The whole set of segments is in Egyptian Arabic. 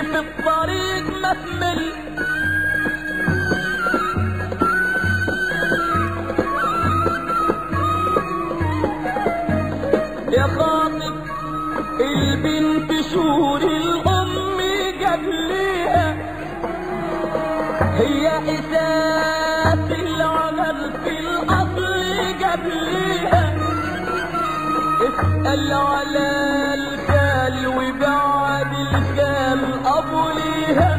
في الطريق ما تمل يا خاطب البنت شهور الأم قبليها هي إساس العمل في الأصل قبليها اسأل على الخال وبعد الخال أبو ليها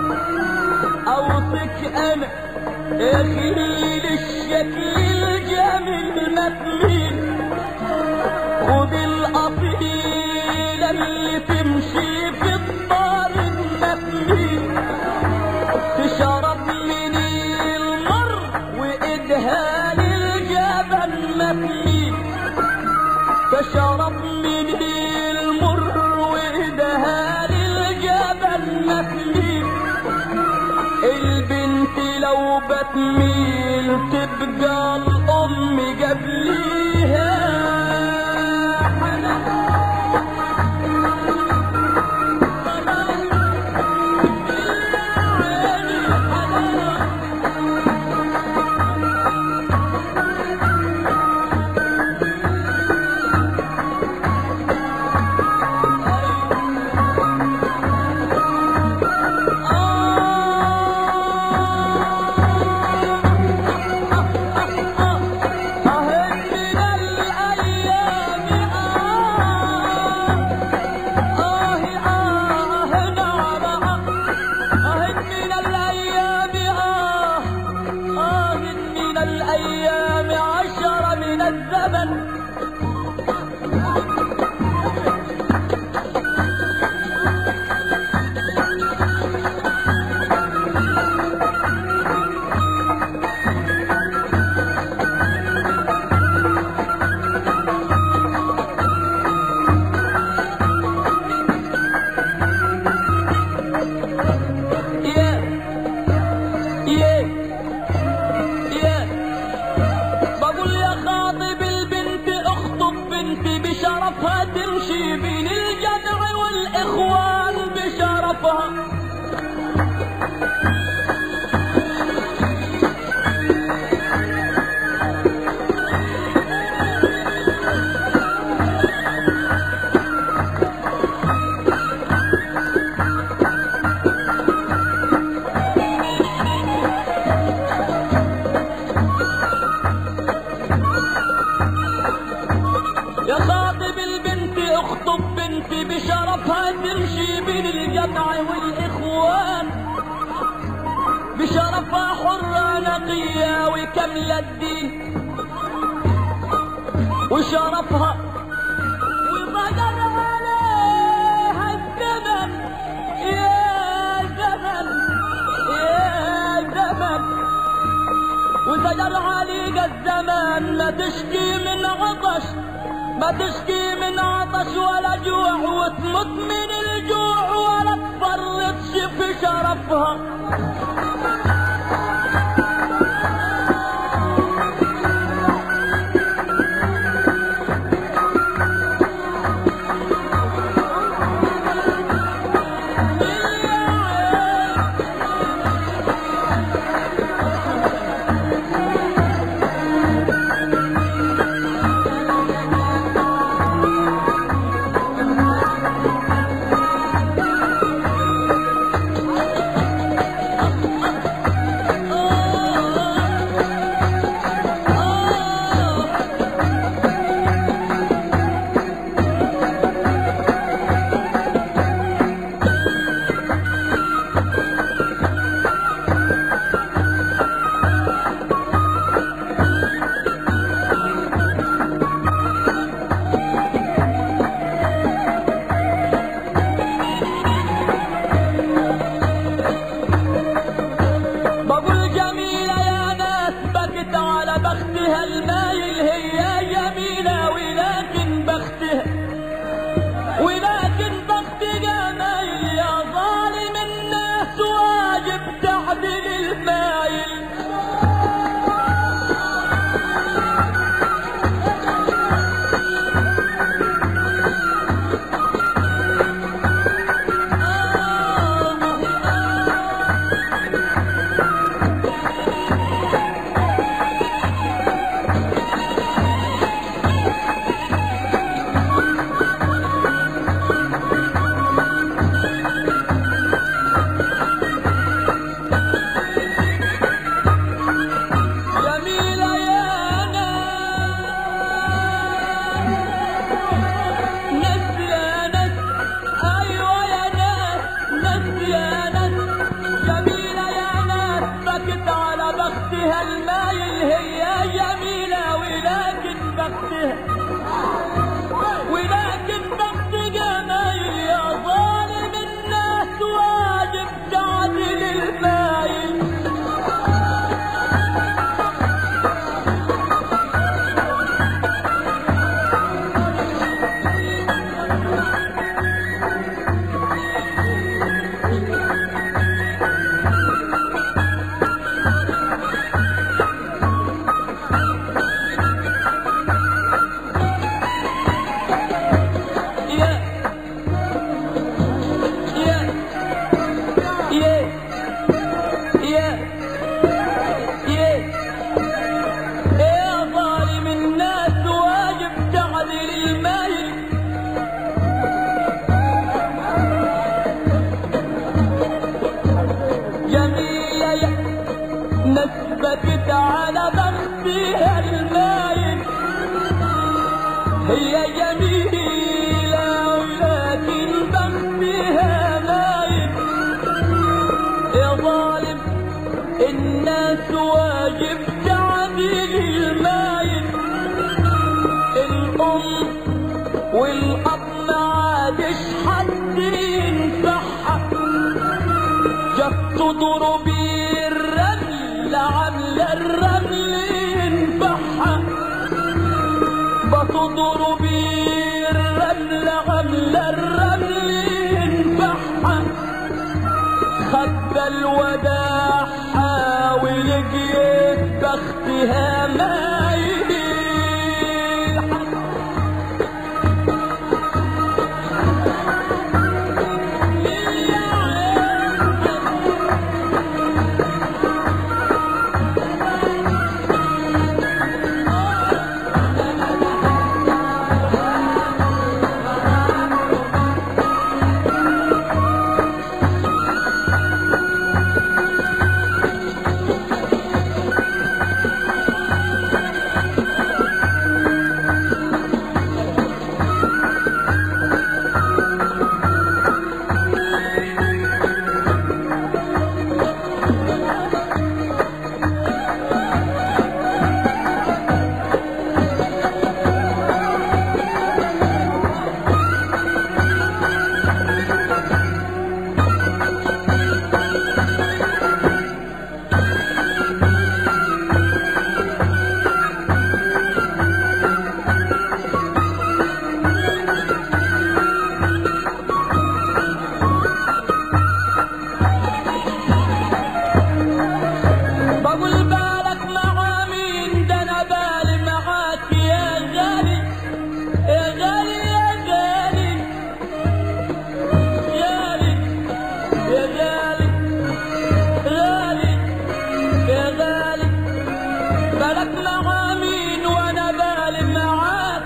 أوصك أنا يا خليل الشكل الجميل متمين خد الأصيلة اللي تمشي في الدار المتمين تشرب من المر وإيدها للجبل متمين تشرب من المر وإيدها للجبل متمين البنت لو بتميل تبقى الأم قبليها الأيام عشر من الزمن يا يا يا بقول يا خاطب البنت اخطب بنتي بشرفها تمشي بين الجدع والاخوان بشرفها يا خاطب البنت اخطب بنتي بشرفها تمشي بين الجمع والاخوان بشرفها حرة نقية وكاملة الدين وشرفها وضجر عليها الزمن يا زمن يا زمن وزجر عليك الزمان ما تشكي من عطش ما تشكي من عطش ولا جوع وتموت من الجوع ولا تفرطش في شرفها بكت على بختها المايل هي جميلة ولكن بختها مايل يا ظالم الناس واجب تعديل المايل الأم والأب ما عادش حد ينفعها جت ضربي الرمل عاملة الرمل ينفعها بتضربي الرمل عاملة الرمل ينفعها خد الوداع حاول لقيت بختها مايل بقول بالك مع مين ده انا بالي معاك يا غالي يا غالي يا غالي غالي يا غالي غالي يا غالي بالك مع مين وانا بالي معاك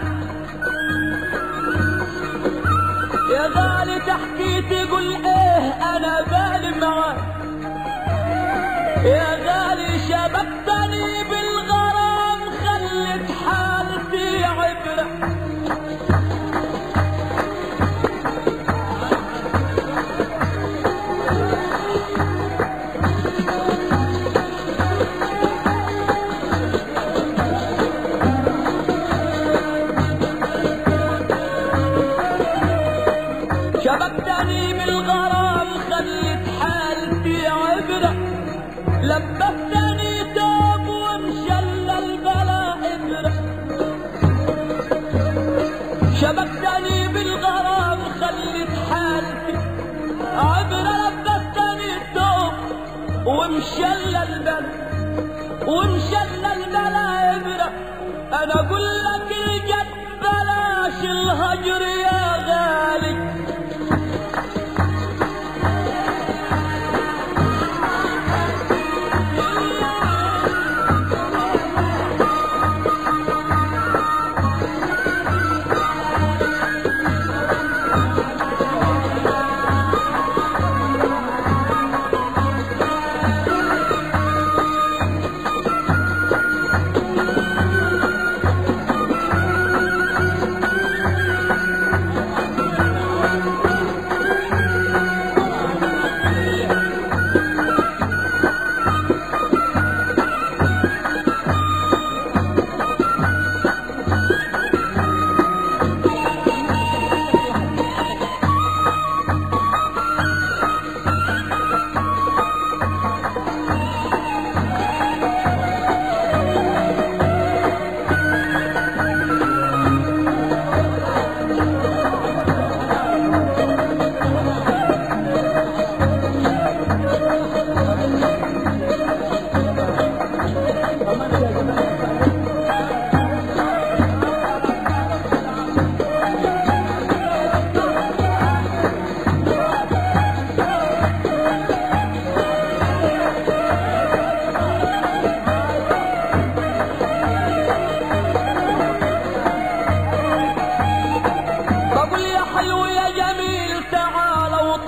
يا غالي تحكي تقول ايه انا بالي معاك يا غالي شبكتني بالغرام خلت حالتي عبرة شبكتني بالغرام خلت حالتي عبره لبستني توب ومشل البلا إبرة شبكتني بالغرام خلت حالتي عبرة لبستني توب ومشل البلا ومشل البلا إبرة أنا أقول لك الجد بلاش الهجر يا غالي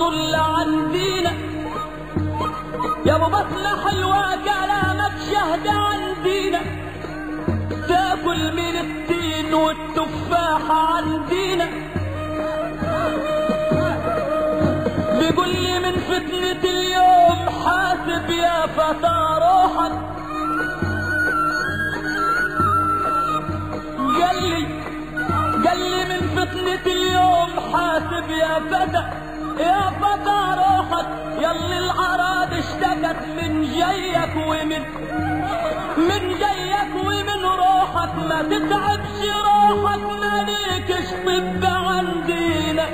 يا ابو بطنة حلوة كلامك شهد عندينا بيقول لي من فتنة اليوم حاسب يا فتى روحك قال لي قال لي من فتنة اليوم حاسب يا فتى يا فتى روحك يلي العراض اشتكت من جيك ومن من جيك ومن روحك ما تتعبش روحك مالكش طب عندينا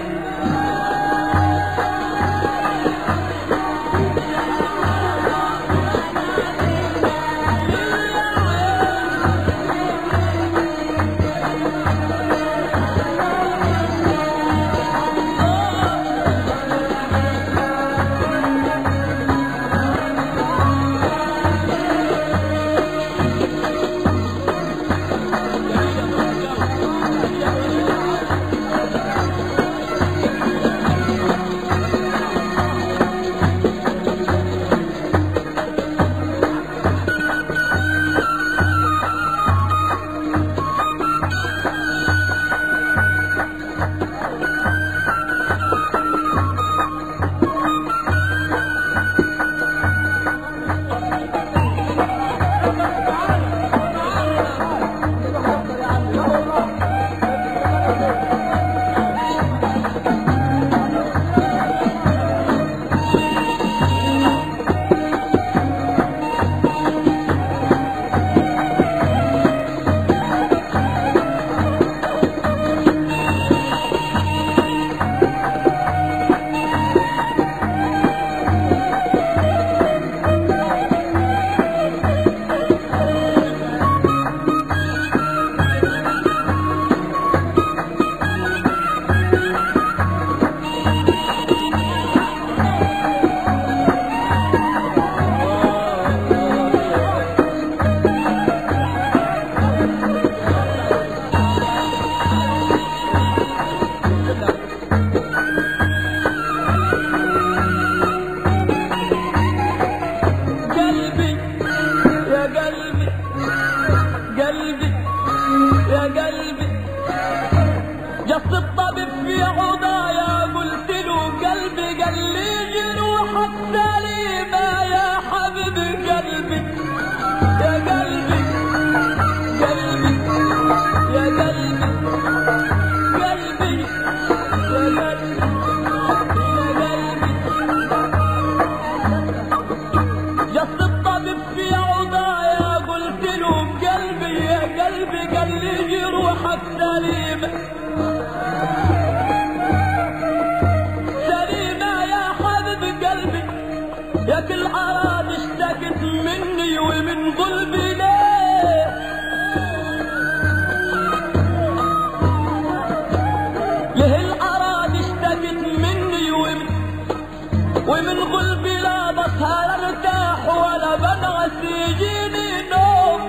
قلبي يا قلبي قلبي يا قلبي جس الطبيب في عضايا قلت له قلبي قال لي جروحك سليمة يا حبيب قلبي يا قلبي قلبي يا قلبي قلبي يا قلبي يا قلبي جس الطبيب في عضايا قلت له قلبي يا قلبي قال لي جروحك سليمة سليمة يا حبيب قلبي يا كل عراض اشتكت مني ومن قلبي ليه له الأراض اشتكت مني ومن ومن قلبي لا بسهر ارتاح ولا بنعس يجيني نوم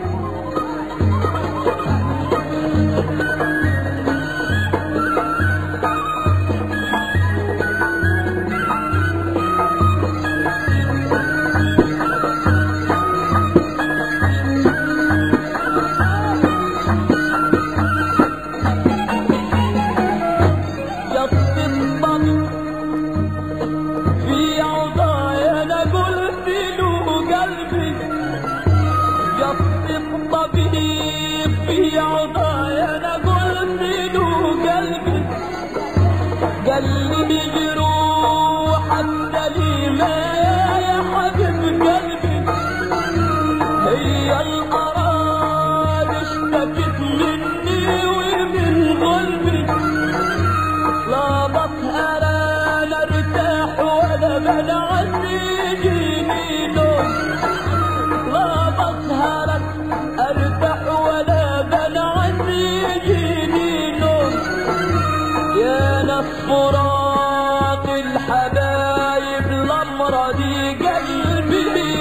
جف الطبيب في عضايا انا قلت له قلبي جف الطبيب في عضايا انا قلت له قلبي قال لي جروحك سليمة يا حبيب قلبي هي الأراض اشتكت مني ومن قلبي لا بطهر انا ارتاح ولا بنعس يجيني نوم لا بطهر ارتاح ولا بنعس يجيني نوم يا ناس فراق الحبايب الامراضي قلبي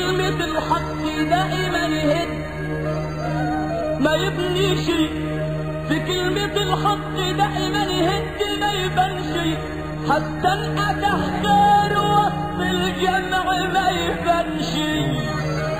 كلمة الحق دائما يهد ما يبني شيء في كلمة الحق دائما يهد ما يبان شيء حتى انقدح خير وسط الجمع ما يبان شيء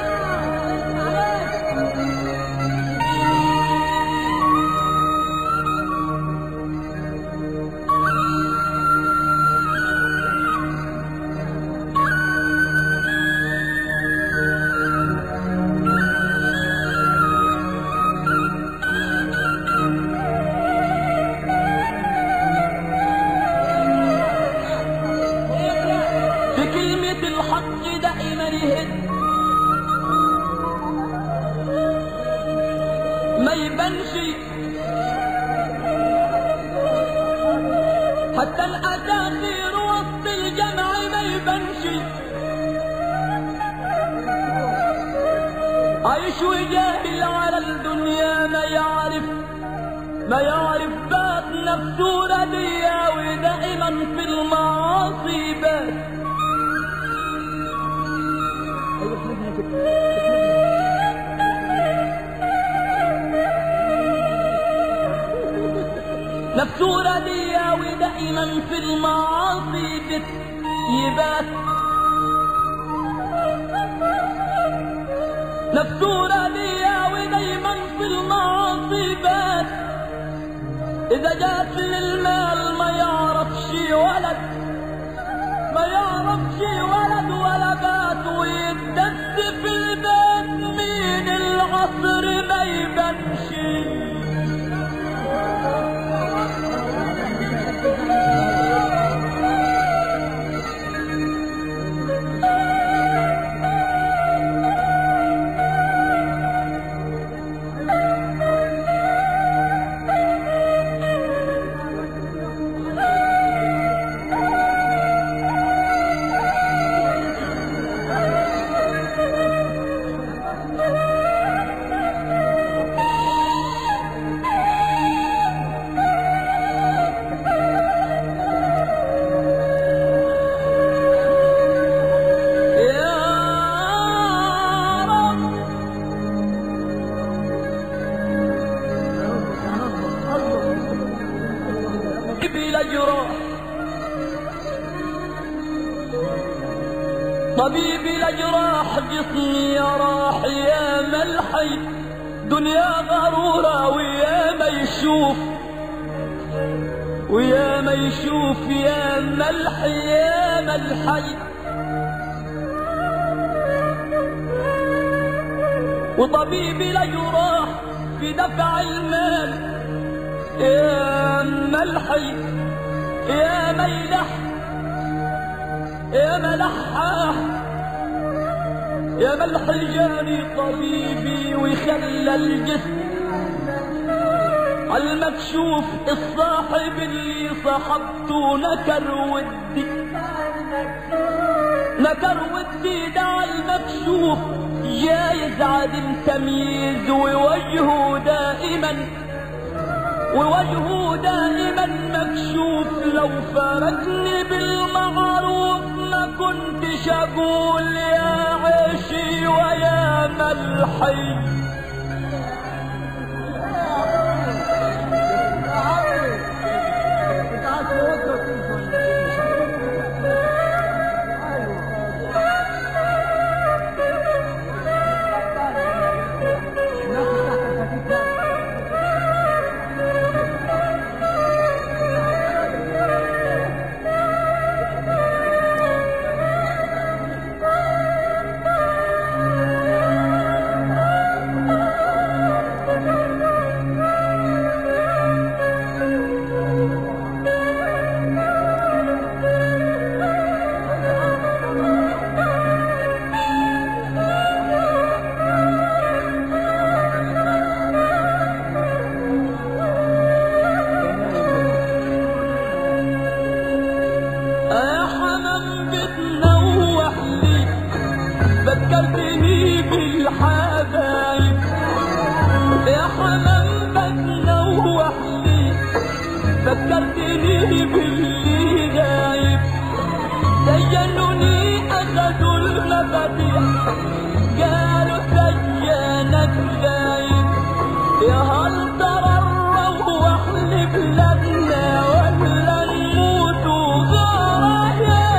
في كلمة الحق دائما يهد ما يبانش حتى الأساخير وسط الجمع ما يبانش عايش وجاهل على الدنيا ما يعرف ما يعرف بات نفسه ردية ودائما في المعاصي بات نفسه ردية ودائما في المعاصي بتيبات نفسه ردية ودايما في المعاصي بات إذا جات للمال ما يعرفش ولد ما يعرفش ولد ولا بات ويدس في البيت مين العصر ما يبانش يا رب بلا جراح طبيبي الأجراح جسمي يا راح يا ملحي دنيا غرورة ويا ما يشوف ويا ما يشوف يا ملحي يا ملحي وطبيبي الأجراح في دفع المال يا ملحي يا ميلح يا ملحة يا ملح الجاني طبيبي وخلى الجسم المكشوف الصاحب اللي صاحبته نكر ودي نكر ودي دعا المكشوف جايز عدم تمييز ووجهه دائما ووجهه دائما مكشوف لو فارقني بالمعروف ما كنتش اقول يا عيشي ويا ملحي يا حمام بتنوح لي فكرتني بالحبايب يا حمام بتنوح لي فكرتني باللي غايب زينوني أخذوا المفاتيح قالوا سجانك غايب يا هل ترى نروح لبلادنا ولا نموت وغرايب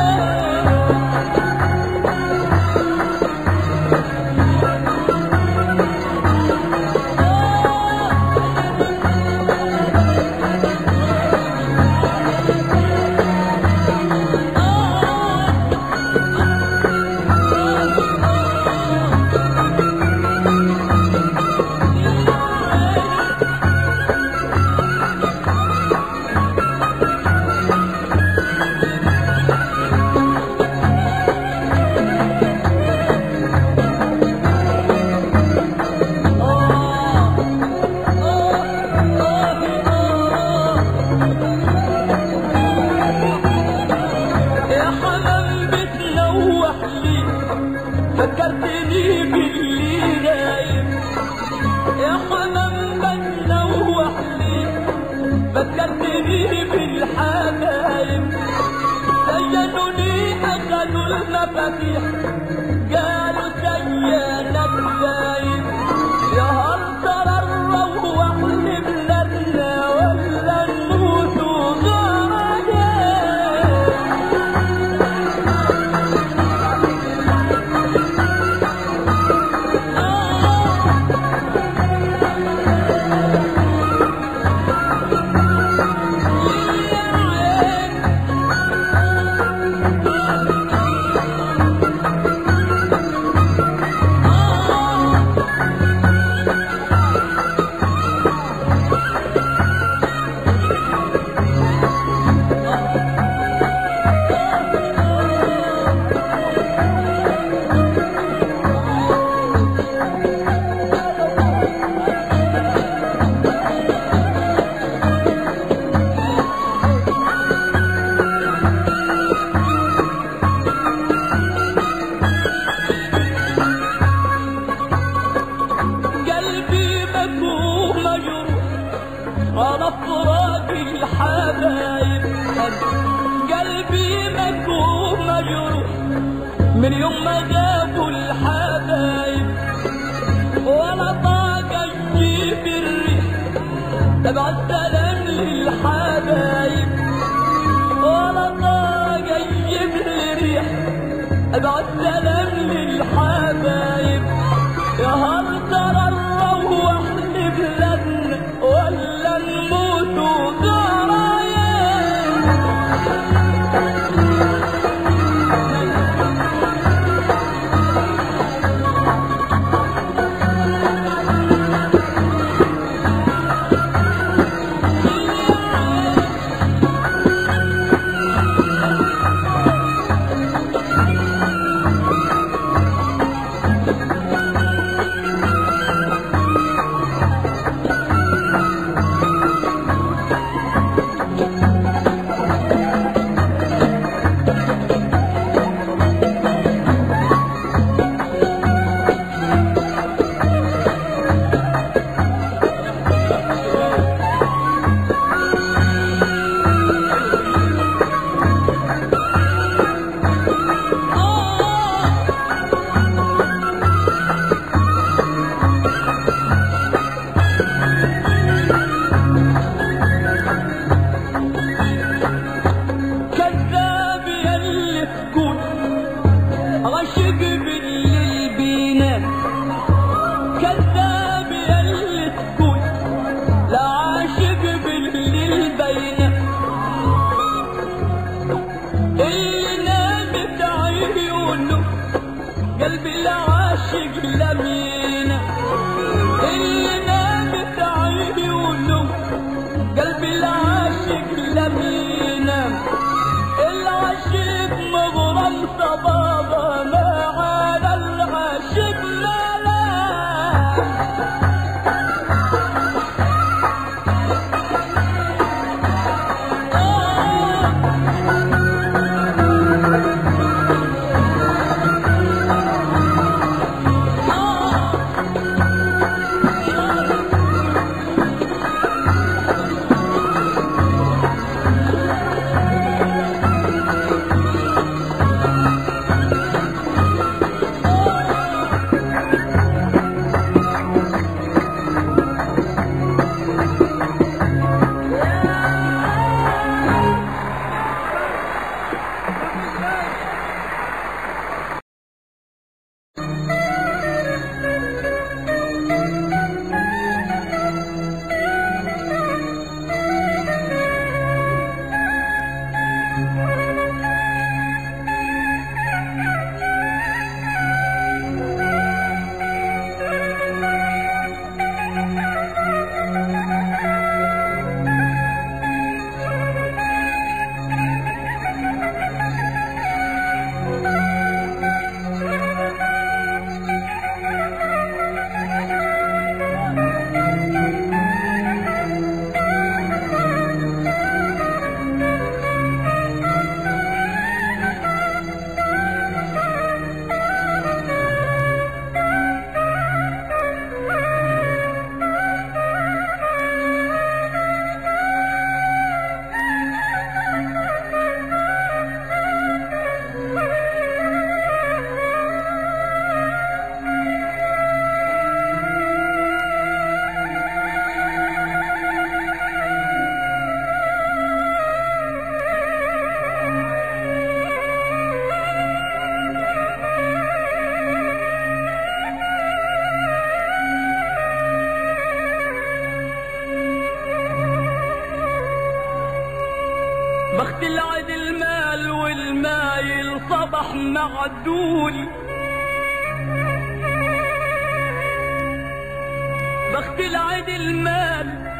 يا حمام بتنوح لي فكرتني باللي غايب يا حمام بتنوح لي فكرتني بالحبايب سجنوني أخذوا المفاتيح قالوا سيانك غايب يا هل ترى نروح لبلادنا ولا نموت غرايب قلبي مكروه مجروح على فراق الحبايب قلبي مكروه مجروح من يوم ما جابوا الحبايب ولا طاقة تجيب الريح تبع السلام للحبايب ولا طاقة تجيب الريح تبع السلام للحبايب يا هل ترى نروح لبلادنا ولا نموت غرايب معدول بخت العيد المال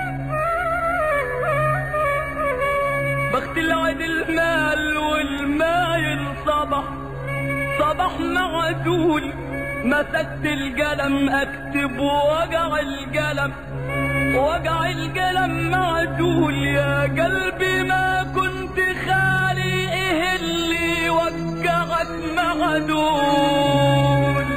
بخت العيد المال والمايل صبح صبح معدول مسكت القلم اكتب وجع القلم وجع القلم معدول يا قلبي ما كنت خالي ايه اللي وجعك معدول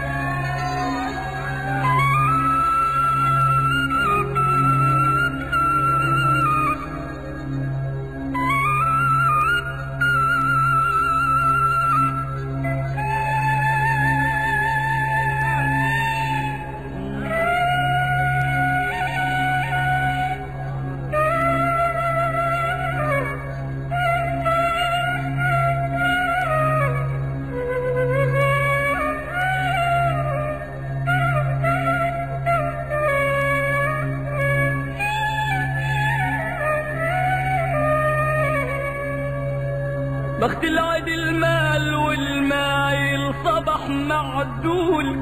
بخت العيد المال والمايل صبح معدول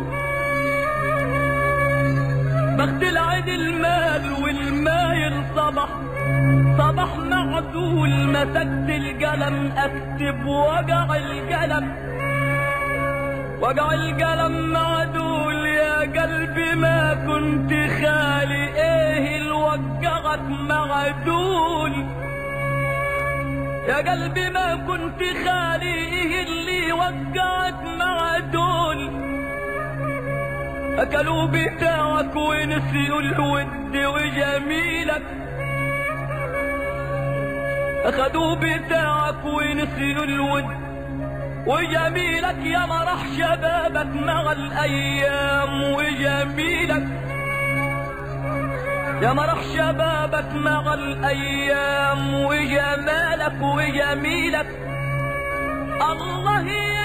بخت العيد المال والمايل صبح صبح معدول مسكت القلم اكتب وجع القلم وجع القلم معدول يا قلبي ما كنت خالي ايه اللي وجعك معدول يا قلبي ما كنت خالي ايه اللي وقعك مع دول اكلوا بتاعك ونسيوا الود وجميلك اخدوا بتاعك ونسيوا الود وجميلك يا مرح شبابك مع الايام وجميلك يا مرح شبابك مع الايام وجمالك وجميلك الله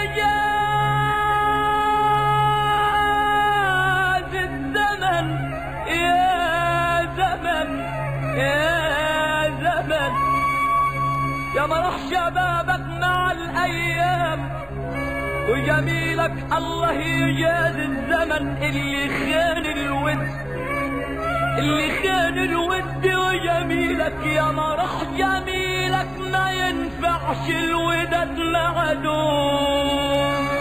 يجاز الزمن يا زمن يا زمن يا مرح شبابك مع الايام وجميلك الله يجاز الزمن اللي خان الود اللي خان الود وجميلك يا مرح جميلك ما ينفعش الوداد معدوم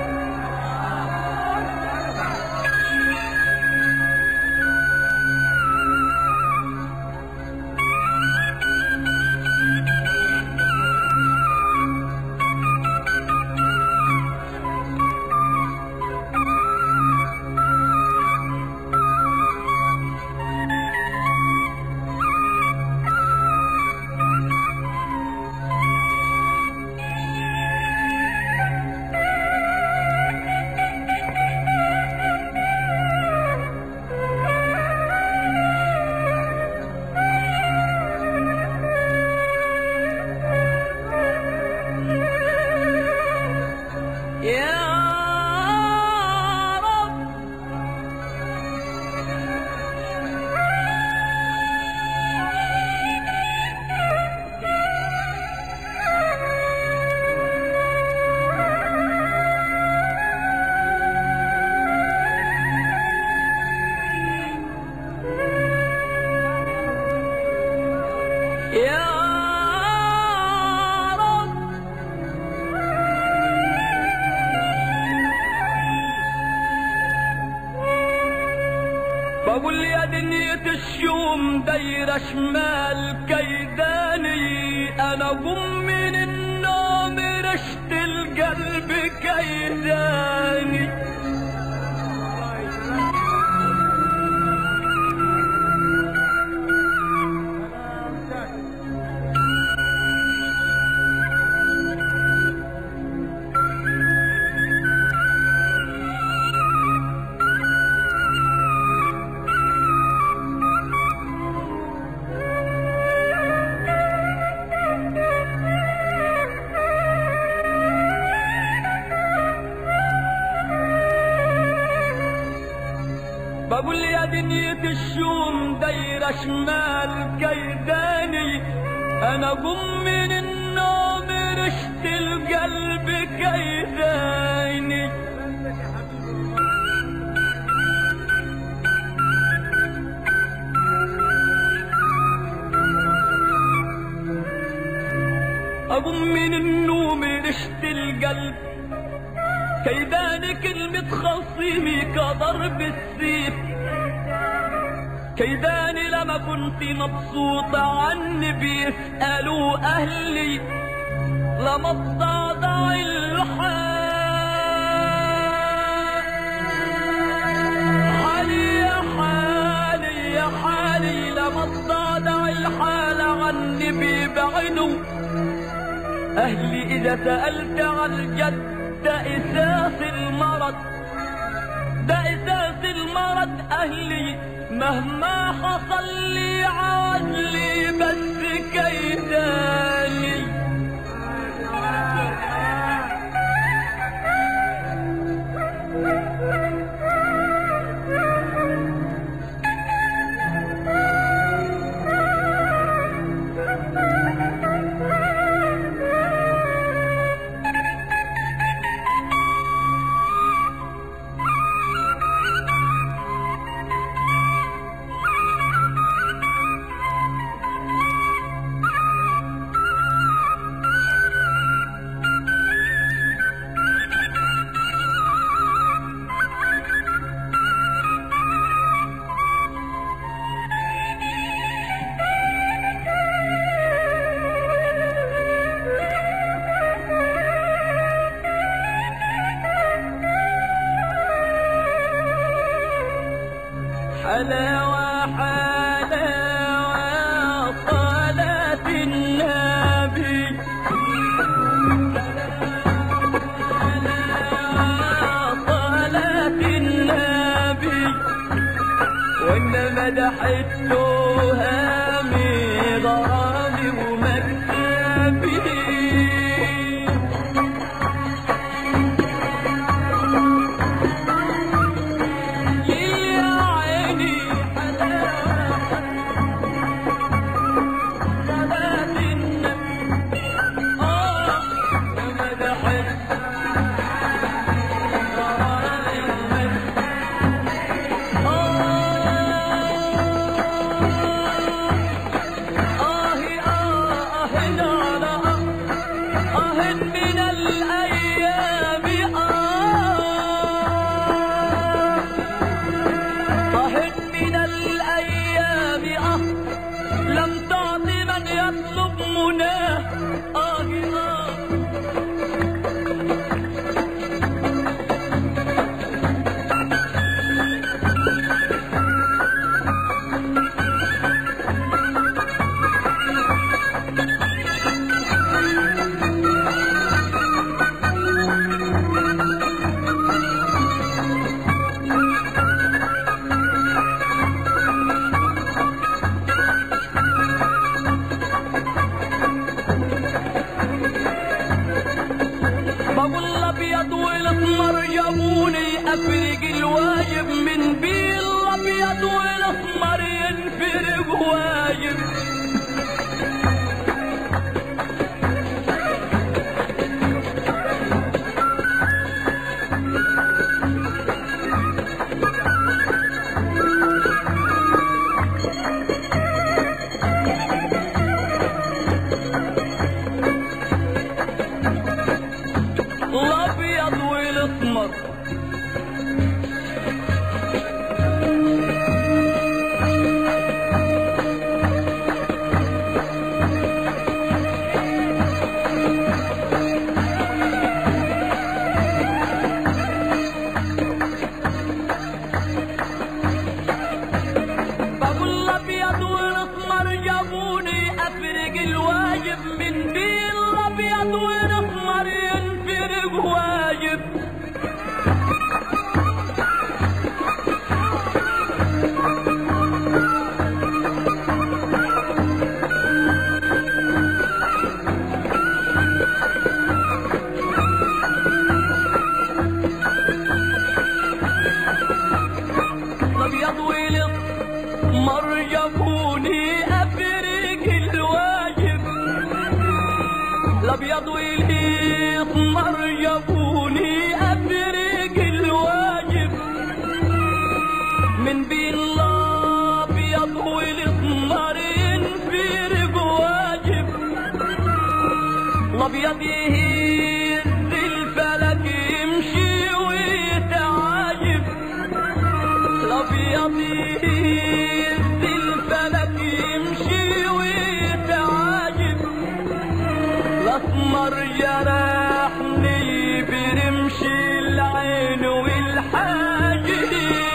يا رب يا رب بقول يا دنيا الشوم دايرة شمال كيداني انا قم من النوم رشت القلب كيداني بقول يا دنيا الشوم دايرة شمال كيداني انا قم من النوم رشت القلب كيداني أقوم من النوم رشت القلب كيداني كلمة خصيمي كضرب السيف كيداني لما كنت مبسوطة عني بيسألوا أهلي لما بضعضع الحال حالي يا حالي يا حالي لما بضعضع الحال عني بيبعدوا أهلي إذا سألت عن الجد ده إساس المرض ده إساس المرض أهلي مهما حصل لي عدلي بس كيداني حلاوة حلاوة صلاة النبي حلاوة صلاة النبي وإن مدحت تهامي غرامي ومكتبي يا عيني حلاوة صلاة النبي آه ومدحت غرامي ومكتبي آه آه نالا آه من الأيام آه آه من الأيام آه لم تعط من يطلب مناه آه آه بقول الابيض والاسمر جابوني افرق الواجب من بيه الابيض والاسمر ينفرق واجب الابيض والاسمر بقول الابيض والاسمر جابوني افرق الواجب من بين الابيض والاسمر ينفرق واجب الابيض والاسمر جابوني افرق الواجب الابيض والاسمر جابوني افرق الواجب من بين الابيض والاسمر ينفرق واجب الابيض يهز الفلك يمشي ويتعاجب الابيض يهز الفلك يمشي ويتعاجب الاسمر جرحني برمش العين والحاجب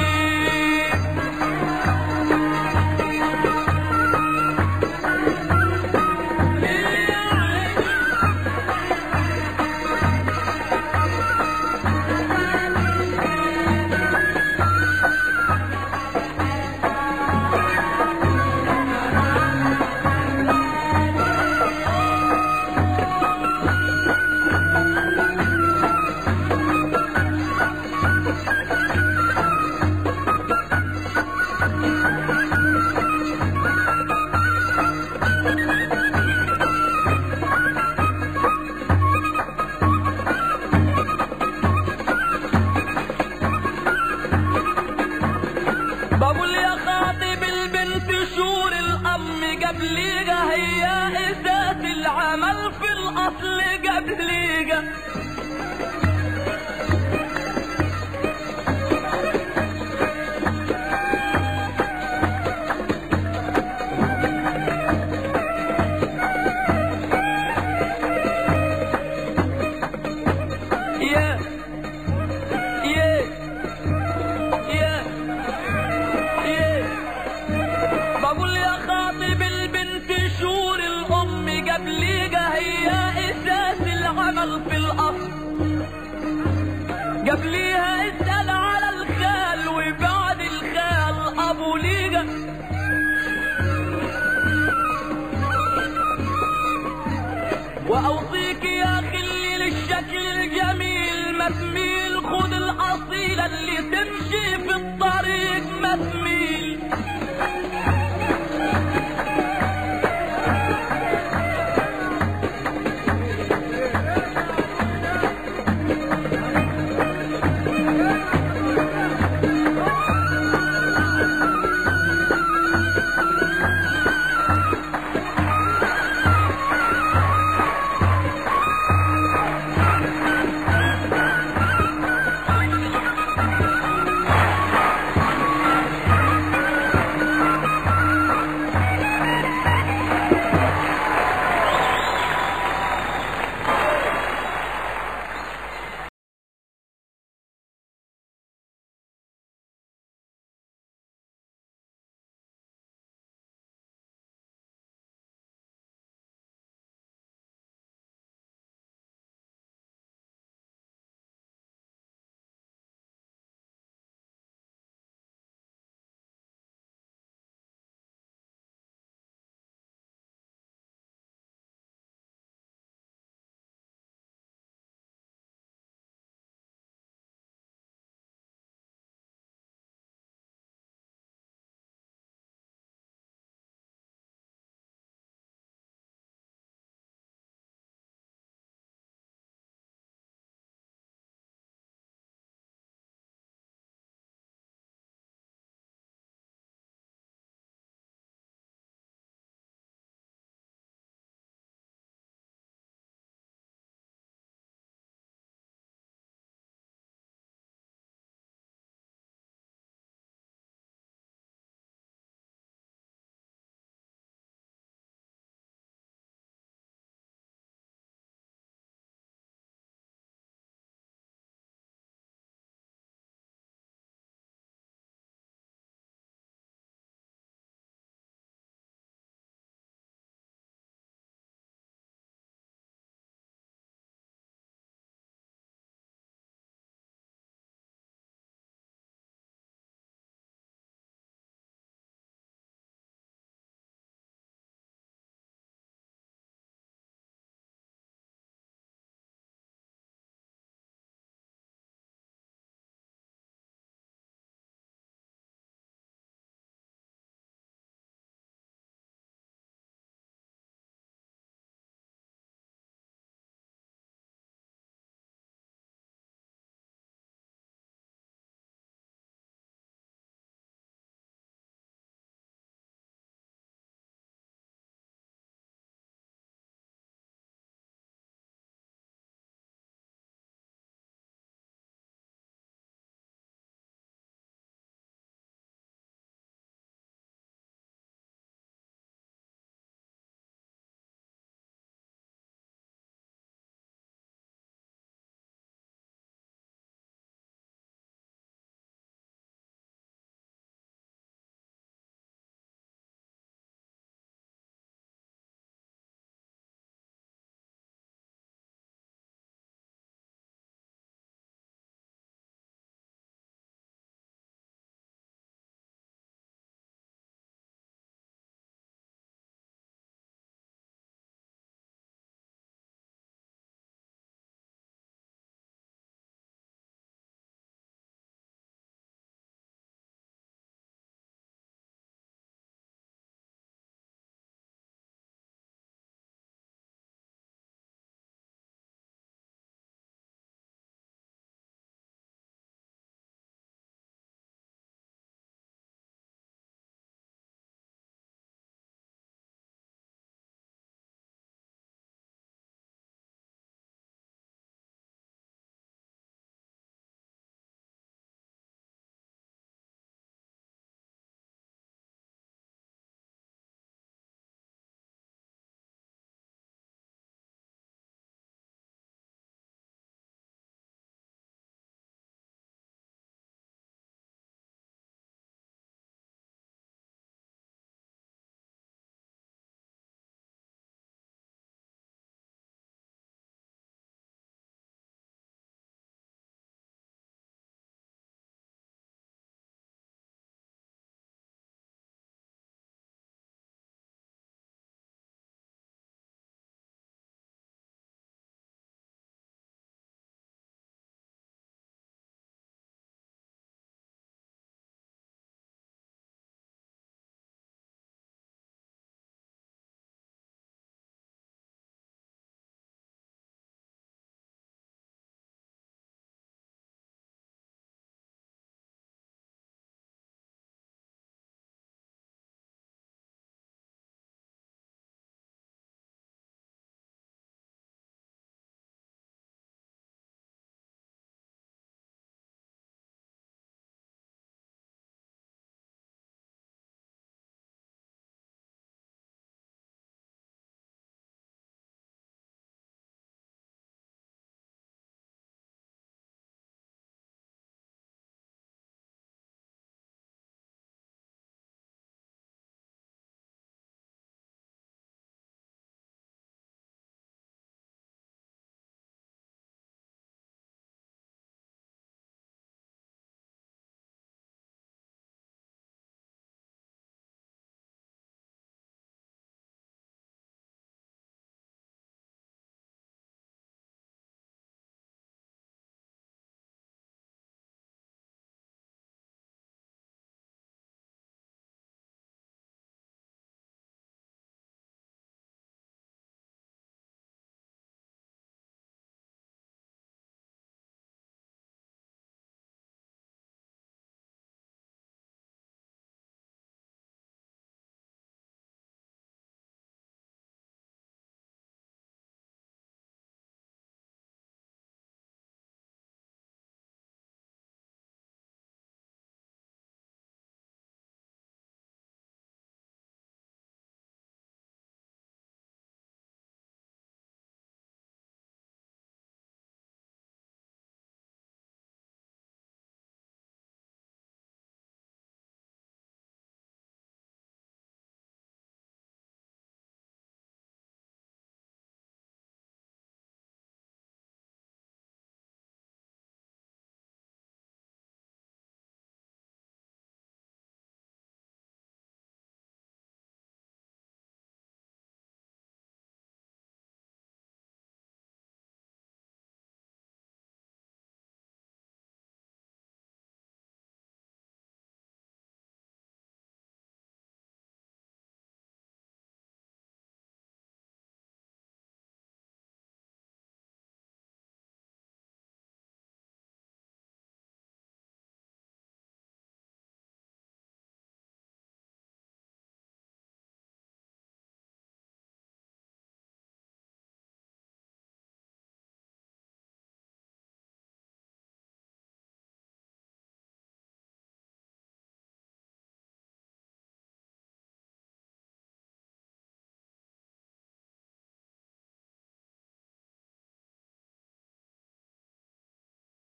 بقول يا خاطب البنت شور الام قبليقة هي ذات العمل في الاصل قبليقة يا يا يا إيه. بقول يا خاطب البنت شور الام قبليقة هي اساس العمل في الاصل قبليها اسال على الخال وبعد الخال ابو ليقة واوصيك يا خلي للشكل الجميل مسميل خد الاصيلة اللي تمشي في الطريق